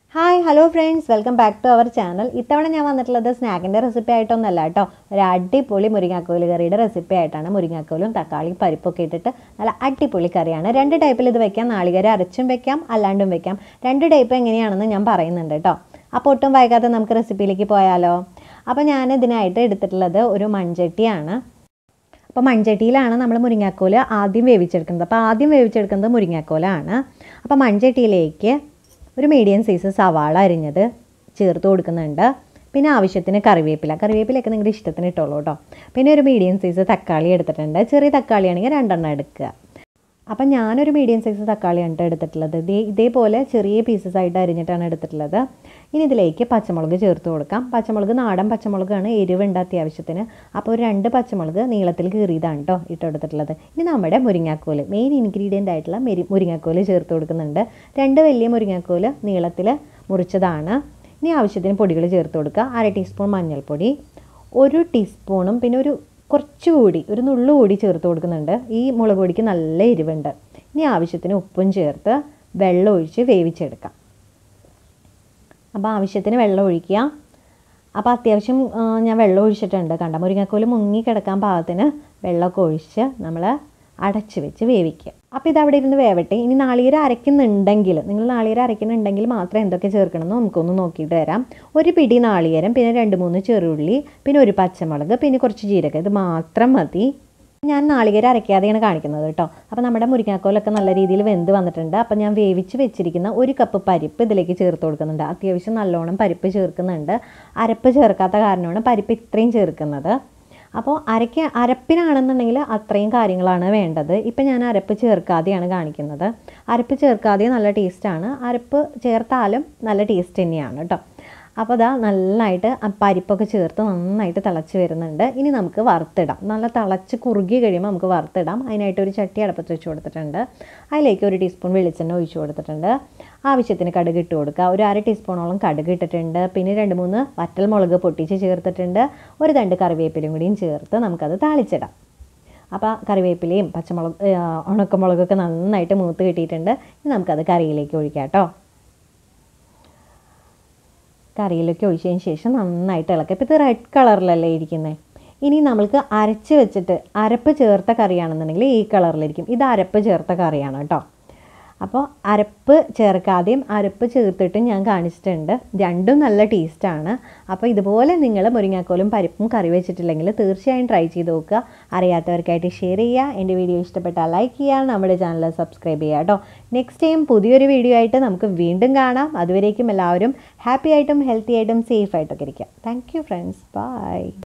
hi hello friends welcome back to our channel ഇത്തവണ ഞാൻ വന്നിട്ടുള്ളത് സ്നാക്കിൻ്റെ റെസിപ്പി ആയിട്ടൊന്നല്ല കേട്ടോ ഒരു അടിപൊളി മുരിങ്ങാക്കോല് കറിയുടെ റെസിപ്പി ആയിട്ടാണ് മുരിങ്ങാക്കോലും തക്കാളിയും പരിപ്പൊക്കെ ഇട്ടിട്ട് നല്ല അടിപൊളി കറിയാണ് രണ്ട് ടൈപ്പിൽ ഇത് വെക്കാം നാളികേരം അരച്ചും വെക്കാം അല്ലാണ്ടും വെക്കാം രണ്ട് ടൈപ്പ് എങ്ങനെയാണെന്ന് ഞാൻ പറയുന്നുണ്ട് കേട്ടോ അപ്പോൾ ഒട്ടും വൈകാതെ നമുക്ക് റെസിപ്പിയിലേക്ക് പോയാലോ അപ്പോൾ ഞാൻ ഇതിനായിട്ട് എടുത്തിട്ടുള്ളത് ഒരു മൺചട്ടിയാണ് അപ്പോൾ മൺചട്ടിയിലാണ് നമ്മൾ മുരിങ്ങാക്കോല് ആദ്യം വേവിച്ചെടുക്കുന്നത് അപ്പോൾ ആദ്യം വേവിച്ചെടുക്കുന്നത് മുരിങ്ങാക്കോലാണ് അപ്പോൾ മൺചട്ടിയിലേക്ക് ഒരു മീഡിയം സൈസ് സവാള അരിഞ്ഞത് ചേർത്ത് കൊടുക്കുന്നുണ്ട് പിന്നെ ആവശ്യത്തിന് കറിവേപ്പില കറിവേപ്പിലൊക്കെ നിങ്ങളുടെ ഇഷ്ടത്തിന് ഇട്ടോളൂ കേട്ടോ പിന്നെ ഒരു മീഡിയം സൈസ് തക്കാളി എടുത്തിട്ടുണ്ട് ചെറിയ തക്കാളിയാണെങ്കിൽ രണ്ടെണ്ണം എടുക്കുക അപ്പം ഞാനൊരു മീഡിയം സൈസ് തക്കാളിയാണ് ട്ടോ എടുത്തിട്ടുള്ളത് ഇതേ ഇതേപോലെ ചെറിയ പീസസ് ആയിട്ട് അരിഞ്ഞിട്ടാണ് എടുത്തിട്ടുള്ളത് ഇനി ഇതിലേക്ക് പച്ചമുളക് ചേർത്ത് കൊടുക്കാം പച്ചമുളക് നാടൻ പച്ചമുളകാണ് എരിവുണ്ട് അത്യാവശ്യത്തിന് അപ്പോൾ ഒരു രണ്ട് പച്ചമുളക് നീളത്തിൽ കീറിയതാണ് കേട്ടോ ഇട്ടെടുത്തിട്ടുള്ളത് ഇനി നമ്മുടെ മുരിങ്ങാക്കോല് മെയിൻ ഇൻഗ്രീഡിയൻ്റ് ആയിട്ടുള്ള മെരി മുരിങ്ങാക്കോല് ചേർത്ത് കൊടുക്കുന്നുണ്ട് രണ്ട് വലിയ മുരിങ്ങാക്കോല് നീളത്തിൽ മുറിച്ചതാണ് ഇനി ആവശ്യത്തിന് പൊടികൾ ചേർത്ത് കൊടുക്കുക അര ടീസ്പൂൺ മഞ്ഞൾപ്പൊടി ഒരു ടീസ്പൂണും പിന്നെ ഒരു കുറച്ചുകൂടി ഒരു നുള്ളു കൂടി ചേർത്ത് കൊടുക്കുന്നുണ്ട് ഈ മുളക് പൊടിക്ക് നല്ല എരിവുണ്ട് ഇനി ആവശ്യത്തിന് ഉപ്പും ചേർത്ത് വെള്ളം ഒഴിച്ച് വേവിച്ചെടുക്കാം അപ്പോൾ ആവശ്യത്തിന് വെള്ളം ഒഴിക്കുക അപ്പോൾ അത്യാവശ്യം ആ, ഞാൻ വെള്ളം ഒഴിച്ചിട്ടുണ്ട് കണ്ട മുരിങ്ങക്കോല് മുങ്ങി കിടക്കാൻ പാകത്തിന് വെള്ളമൊക്കെ ഒഴിച്ച് നമ്മൾ അടച്ച് വെച്ച് വേവിക്കുക അപ്പോൾ ഇത് അവിടെ ഇരുന്ന് വേവട്ടെ ഇനി നാളികേരം അരയ്ക്കുന്നുണ്ടെങ്കിൽ നിങ്ങൾ നാളികേരം അരയ്ക്കുന്നുണ്ടെങ്കിൽ മാത്രം എന്തൊക്കെ ചേർക്കണമെന്ന് നമുക്കൊന്ന് നോക്കിയിട്ട് വരാം ഒരു പിടി നാളികേരം പിന്നെ രണ്ട് മൂന്ന് ചെറുള്ളി പിന്നെ ഒരു പച്ചമുളക് പിന്നെ കുറച്ച് ജീരകം ഇത് മാത്രം മതി ഞാൻ നാളികേരം അരയ്ക്കാതെയാണ് കാണിക്കുന്നത് കേട്ടോ അപ്പോൾ നമ്മുടെ മുരിങ്ങാക്കോലൊക്കെ നല്ല രീതിയിൽ വെന്ത് വന്നിട്ടുണ്ട് അപ്പോൾ ഞാൻ വേവിച്ച് വെച്ചിരിക്കുന്ന ഒരു കപ്പ് പരിപ്പ് ഇതിലേക്ക് ചേർത്ത് കൊടുക്കുന്നുണ്ട് അത്യാവശ്യം നല്ലോണം പരിപ്പ് ചേർക്കുന്നുണ്ട് അരപ്പ് ചേർക്കാത്ത കാരണമാണ് പരിപ്പ് ഇത്രയും ചേർക്കുന്നത് അപ്പോൾ അരയ്ക്ക അരപ്പിനാണെന്നുണ്ടെങ്കിൽ അത്രയും കാര്യങ്ങളാണ് വേണ്ടത് ഇപ്പം ഞാൻ അരപ്പ് ചേർക്കാതെയാണ് കാണിക്കുന്നത് അരപ്പ് ചേർക്കാതെ നല്ല ടേസ്റ്റാണ് അരപ്പ് ചേർത്താലും നല്ല ടേസ്റ്റ് തന്നെയാണ് കേട്ടോ അപ്പോൾ അതാ നന്നായിട്ട് ആ പരിപ്പൊക്കെ ചേർത്ത് നന്നായിട്ട് തിളച്ച് വരുന്നുണ്ട് ഇനി നമുക്ക് വറുത്തിടാം നല്ല തിളച്ച് കുറുകി കഴിയുമ്പോൾ നമുക്ക് വറുത്തിടാം അതിനായിട്ട് ഒരു ചട്ടി അടുപ്പത്ത് വെച്ച് കൊടുത്തിട്ടുണ്ട് അതിലേക്ക് ഒരു ടീസ്പൂൺ വെളിച്ചെണ്ണ ഒഴിച്ച് കൊടുത്തിട്ടുണ്ട് ആവശ്യത്തിന് കടുക് ഇട്ട് കൊടുക്കുക ഒരു അര ടീസ്പൂണോളം കടുക് ഇട്ടിട്ടുണ്ട് പിന്നെ രണ്ട് മൂന്ന് വറ്റൽ മുളക് പൊട്ടിച്ച് ചേർത്തിട്ടുണ്ട് ഒരു രണ്ട് കറിവേപ്പിലയും കൂടിയും ചേർത്ത് നമുക്കത് താളിച്ചിടാം അപ്പോൾ കറിവേപ്പിലയും പച്ചമുളക് ആ, ഉണക്കമുളകൊക്കെ നന്നായിട്ട് മൂത്ത് കിട്ടിയിട്ടുണ്ട് ഇനി നമുക്കത് കറിയിലേക്ക് ഒഴിക്കാം കേട്ടോ കറിയിലേക്ക് ഒഴിച്ചതിന് ശേഷം നന്നായിട്ട് ഇളക്കുക ഇപ്പോൾ ഇത് റെഡ് കളറിലല്ലേ ഇരിക്കുന്നത് ഇനി നമ്മൾക്ക് അരച്ച് വെച്ചിട്ട് അരപ്പ് ചേർത്ത കറിയാണെന്നുണ്ടെങ്കിൽ ഈ കളറിലിരിക്കും ഇത് അരപ്പ് ചേർത്ത കറിയാണ് കേട്ടോ അപ്പോൾ അരപ്പ് ചേർക്കാതെയും അരപ്പ് ചേർത്തിട്ടും ഞാൻ കാണിച്ചിട്ടുണ്ട് രണ്ടും നല്ല ടേസ്റ്റാണ് അപ്പോൾ ഇതുപോലെ നിങ്ങൾ മുരിങ്ങാക്കോലും പരിപ്പും കറി വെച്ചിട്ടില്ലെങ്കിൽ തീർച്ചയായും ട്രൈ ചെയ്ത് നോക്കുക അറിയാത്തവർക്കായിട്ട് ഷെയർ ചെയ്യുക എൻ്റെ വീഡിയോ ഇഷ്ടപ്പെട്ടാൽ ലൈക്ക് ചെയ്യുക നമ്മുടെ ചാനൽ സബ്സ്ക്രൈബ് ചെയ്യുക കേട്ടോ നെക്സ്റ്റ് ടൈം പുതിയൊരു വീഡിയോ ആയിട്ട് നമുക്ക് വീണ്ടും കാണാം അതുവരേക്കും എല്ലാവരും ഹാപ്പി ആയിട്ടും ഹെൽത്തി ആയിട്ടും സേഫ് ആയിട്ടൊക്കെ ഇരിക്കുക താങ്ക് യു ഫ്രണ്ട്സ് ബൈ